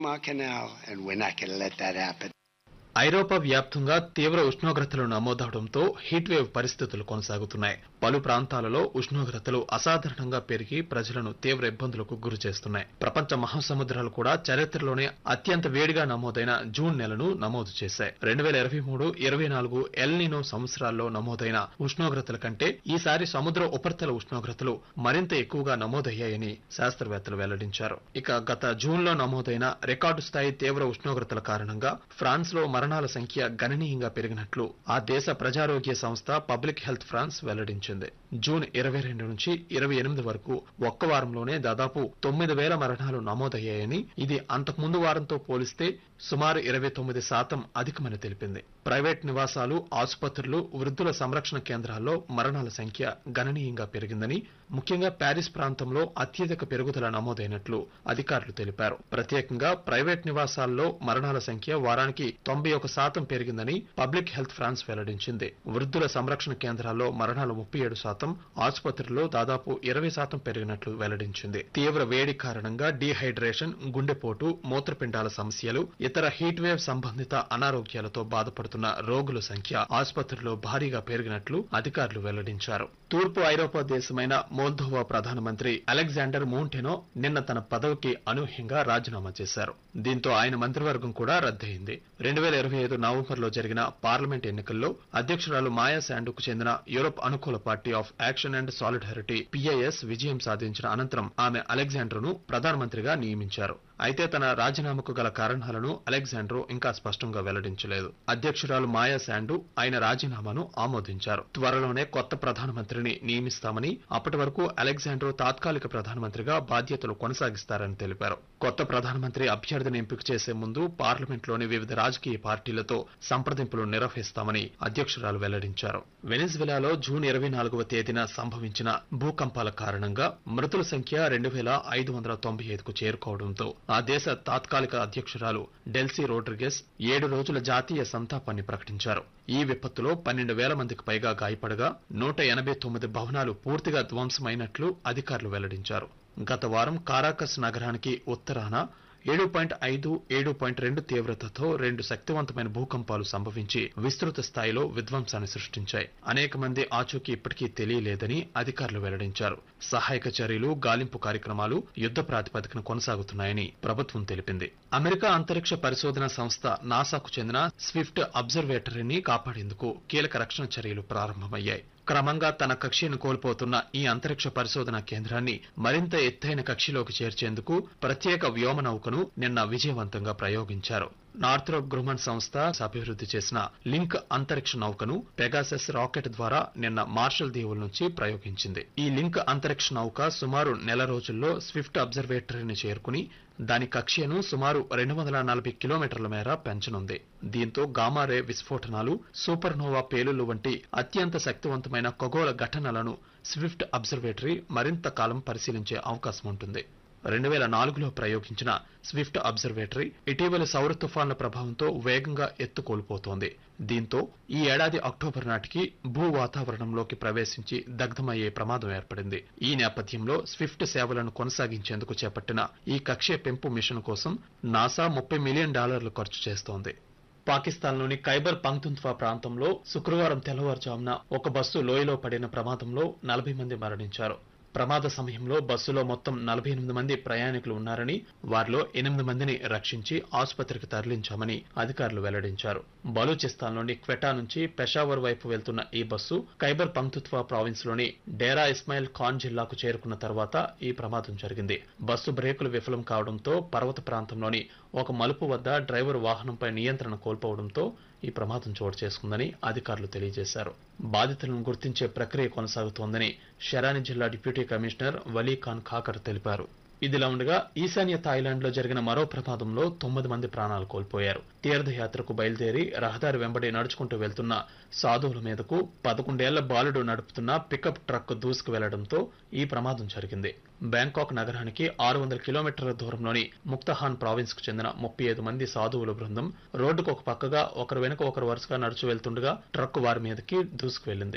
Panama Canal, and we're not going to let that happen. ఐరోపా వ్యాప్తంగా తీవ్ర ఉష్ణోగ్రతలు నమోదవడంతో హీట్ వేవ్ పరిస్థితులు కొనసాగుతున్నాయి పలు ప్రాంతాలలో ఉష్ణోగ్రతలు అసాధారణంగా పెరిగి ప్రజలను తీవ్ర ఇబ్బందులకు గురి చేస్తున్నాయి ప్రపంచ మహాసముద్రాలు కూడా చరిత్రలోనే అత్యంత వేడిగా నమోదైన జూన్ నెలను నమోదు చేశాయి రెండు వేల ఇరవై మూడు ఇరవై నాలుగు ఎల్నినో సంవత్సరాల్లో నమోదైన ఉష్ణోగ్రతల కంటే ఈసారి సముద్ర ఉపరితల ఉష్ణోగ్రతలు మరింత ఎక్కువగా నమోదయ్యాయని శాస్త్రవేత్తలు వెల్లడించారు ఇక గత జూన్ లో నమోదైన రికార్డు స్థాయి తీవ్ర ఉష్ణోగ్రతల కారణంగా ఫ్రాన్స్ లో మరణాల సంఖ్య గణనీయంగా పెరిగినట్లు ఆ దేశ ప్రజారోగ్య సంస్థ పబ్లిక్ హెల్త్ ఫ్రాన్స్ వెల్లడించింది జూన్ ఇరవై రెండు నుంచి ఇరవై ఎనిమిది వరకు ఒక్క వారంలోనే దాదాపు తొమ్మిది వేల మరణాలు నమోదయ్యాయని ఇది అంతకుముందు వారంతో పోలిస్తే సుమారు ఇరవై తొమ్మిది శాతం అధికమని తెలిపింది ప్రైవేట్ నివాసాలు ఆసుపత్రులు వృద్ధుల సంరక్షణ కేంద్రాల్లో మరణాల సంఖ్య గణనీయంగా పెరిగిందని ముఖ్యంగా ప్యారిస్ ప్రాంతంలో అత్యధిక పెరుగుదల నమోదైనట్లు అధికారులు తెలిపారు ప్రత్యేకంగా ప్రైవేట్ నివాసాల్లో మరణాల సంఖ్య వారానికి తొంభై ఒక శాతం పెరిగిందని పబ్లిక్ హెల్త్ ఫ్రాన్స్ వెల్లడించింది వృద్ధుల సంరక్షణ కేంద్రాల్లో మరణాలు ముప్పై ఏడు శాతం ఆసుపత్రుల్లో దాదాపు ఇరవై శాతం పెరిగినట్లు వెల్లడించింది తీవ్ర వేడి కారణంగా డీహైడ్రేషన్ గుండెపోటు మూత్రపిండాల సమస్యలు ఇతర హీట్ వేవ్ సంబంధిత అనారోగ్యాలతో బాధపడుతున్న రోగుల సంఖ్య ఆసుపత్రుల్లో భారీగా పెరిగినట్లు అధికారులు వెల్లడించారు తూర్పు ఐరోపా దేశమైన మోల్దోవా ప్రధానమంత్రి అలెగ్జాండర్ మోంటెనో నిన్న తన పదవికి అనూహ్యంగా రాజీనామా చేశారు దీంతో ఆయన మంత్రివర్గం కూడా రద్దయింది రెండు వేల ఇరవై ఐదు నవంబర్లో జరిగిన పార్లమెంట్ ఎన్నికల్లో అధ్యక్షురాలు మాయా శాండుకు చెందిన యూరోప్ అనుకూల party of action and solidarity PIS విజయం సాధించిన అనంతరం ఆమె అలెగ్జాండర్ను ప్రధానమంత్రిగా నియమించారు అయితే తన రాజీనామాకు గల కారణాలను అలెగ్జాండర్ ఇంకా స్పష్టంగా వెల్లడించలేదు అధ్యక్షురాలు మాయా శాండు ఆయన రాజీనామాను ఆమోదించారు త్వరలోనే కొత్త ప్రధానమంత్రిని నియమిస్తామని అప్పటి వరకు అలెగ్జాండర్ తాత్కాలిక ప్రధానమంత్రిగా బాధ్యతలు కొనసాగిస్తారని తెలిపారు కొత్త ప్రధానమంత్రి అభ్యర్థిని ఎంపిక చేసే ముందు పార్లమెంట్లోని వివిధ రాజకీయ పార్టీలతో సంప్రదింపులు నిర్వహిస్తామని అధ్యక్షురాలు వెల్లడించారు వెనిజువెలాలో జూన్ ఇరవై నాలుగవ తేదీన సంభవించిన భూకంపాల కారణంగా మృతుల సంఖ్య రెండు వేల ఐదు వందల తొంభై ఐదుకు చేరుకోవడంతో ఆ దేశ తాత్కాలిక అధ్యక్షురాలు డెల్సీ రోడ్రిగెస్ ఏడు రోజుల జాతీయ సంతాపాన్ని ప్రకటించారు ఈ విపత్తులో పన్నెండు వేల మందికి పైగా గాయపడగా నూట ఎనభై తొమ్మిది భవనాలు పూర్తిగా ధ్వంసమైనట్లు అధికారులు వెల్లడించారు గత వారం కారాకస్ నగరానికి ఉత్తరాన ఏడు పాయింట్ ఐదు ఏడు పాయింట్ రెండు తీవ్రతతో రెండు శక్తివంతమైన భూకంపాలు సంభవించి విస్తృత స్థాయిలో విధ్వంసాన్ని సృష్టించాయి అనేక మంది ఆచూకీ ఇప్పటికీ తెలియలేదని అధికారులు వెల్లడించారు సహాయక చర్యలు గాలింపు కార్యక్రమాలు యుద్ధ ప్రాతిపదికన కొనసాగుతున్నాయని ప్రభుత్వం తెలిపింది అమెరికా అంతరిక్ష పరిశోధన సంస్థ నాసాకు చెందిన స్విఫ్ట్ అబ్జర్వేటరీని కాపాడేందుకు కీలక రక్షణ చర్యలు ప్రారంభమయ్యాయి క్రమంగా తన కక్షను కోల్పోతున్న ఈ అంతరిక్ష పరిశోధన కేంద్రాన్ని మరింత ఎత్తైన కక్షలోకి చేర్చేందుకు ప్రత్యేక వ్యోమ నౌకను నిన్న విజయవంతంగా ప్రయోగించారు నార్థ్రోప్ గ్రూమన్ సంస్థ అభివృద్ధి చేసిన లింక్ అంతరిక్ష నౌకను పెగాసెస్ రాకెట్ ద్వారా నిన్న మార్షల్ దీవుల నుంచి ప్రయోగించింది ఈ లింక్ అంతరిక్ష నౌక సుమారు నెల రోజుల్లో స్విఫ్ట్ అబ్జర్వేటరీని చేరుకుని దాని కక్ష్యను సుమారు రెండు వందల నలభై కిలోమీటర్ల మేర పెంచనుంది దీంతో గామారే విస్ఫోటనాలు సూపర్నోవా పేలుళ్లు వంటి అత్యంత శక్తివంతమైన ఖగోళ ఘటనలను స్విఫ్ట్ అబ్జర్వేటరీ మరింత కాలం పరిశీలించే అవకాశం ఉంటుంది రెండు వేల నాలుగులో ప్రయోగించిన స్విఫ్ట్ అబ్జర్వేటరీ ఇటీవల సౌర తుఫాన్ల ప్రభావంతో వేగంగా ఎత్తు కోల్పోతోంది దీంతో ఈ ఏడాది అక్టోబర్ నాటికి భూ వాతావరణంలోకి ప్రవేశించి దగ్ధమయ్యే ప్రమాదం ఏర్పడింది ఈ నేపథ్యంలో స్విఫ్ట్ సేవలను కొనసాగించేందుకు చేపట్టిన ఈ కక్ష్య పెంపు మిషన్ కోసం నాసా ముప్పై మిలియన్ డాలర్లు ఖర్చు చేస్తోంది పాకిస్తాన్లోని ఖైబర్ పంక్తుంత్వా ప్రాంతంలో శుక్రవారం తెల్లవారుజామున ఒక బస్సు లోయలో పడిన ప్రమాదంలో నలభై మంది మరణించారు ప్రమాద సమయంలో బస్సులో మొత్తం నలభై ఎనిమిది మంది ప్రయాణికులు ఉన్నారని వారిలో ఎనిమిది మందిని రక్షించి ఆసుపత్రికి తరలించామని అధికారులు వెల్లడించారు బలూచిస్తాన్లోని క్వెటా నుంచి పెషావర్ వైపు వెళ్తున్న ఈ బస్సు ఖైబర్ పంక్తుత్వా ప్రావిన్స్ లోని డేరా ఇస్మాయిల్ ఖాన్ జిల్లాకు చేరుకున్న తర్వాత ఈ ప్రమాదం జరిగింది బస్సు బ్రేకులు విఫలం కావడంతో పర్వత ప్రాంతంలోని ఒక మలుపు వద్ద డ్రైవర్ వాహనంపై నియంత్రణ కోల్పోవడంతో ఈ ప్రమాదం చోటు చేసుకుందని అధికారులు తెలియజేశారు బాధితులను గుర్తించే ప్రక్రియ కొనసాగుతోందని షెరాని జిల్లా డిప్యూటీ కమిషనర్ వలీ ఖాన్ ఖాకర్ తెలిపారు ఇదిలా ఉండగా ఈశాన్య థాయిలాండ్ లో జరిగిన మరో ప్రమాదంలో తొమ్మిది మంది ప్రాణాలు కోల్పోయారు తీర్థయాత్రకు బయలుదేరి రహదారి వెంబడి నడుచుకుంటూ వెళ్తున్న సాధువుల మీదకు పదకొండేళ్ల బాలుడు నడుపుతున్న పికప్ ట్రక్ దూసుకు వెళ్లడంతో ఈ ప్రమాదం జరిగింది బ్యాంకాక్ నగరానికి ఆరు వందల కిలోమీటర్ల దూరంలోని ముక్తహాన్ ప్రావిన్స్ కు చెందిన ముప్పై ఐదు మంది సాధువుల బృందం రోడ్డుకు ఒక పక్కగా ఒకరు వెనుక ఒకరు వరుసగా నడుచు వెళ్తుండగా ట్రక్ వారి మీదకి దూసుకు వెళ్లింది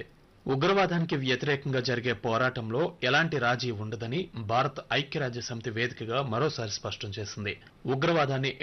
ఉగ్రవాదానికి వ్యతిరేకంగా జరిగే పోరాటంలో ఎలాంటి రాజీ ఉండదని భారత్ ఐక్యరాజ్య సమితి వేదికగా మరోసారి స్పష్టం చేసింది ఉగ్రవాదాన్ని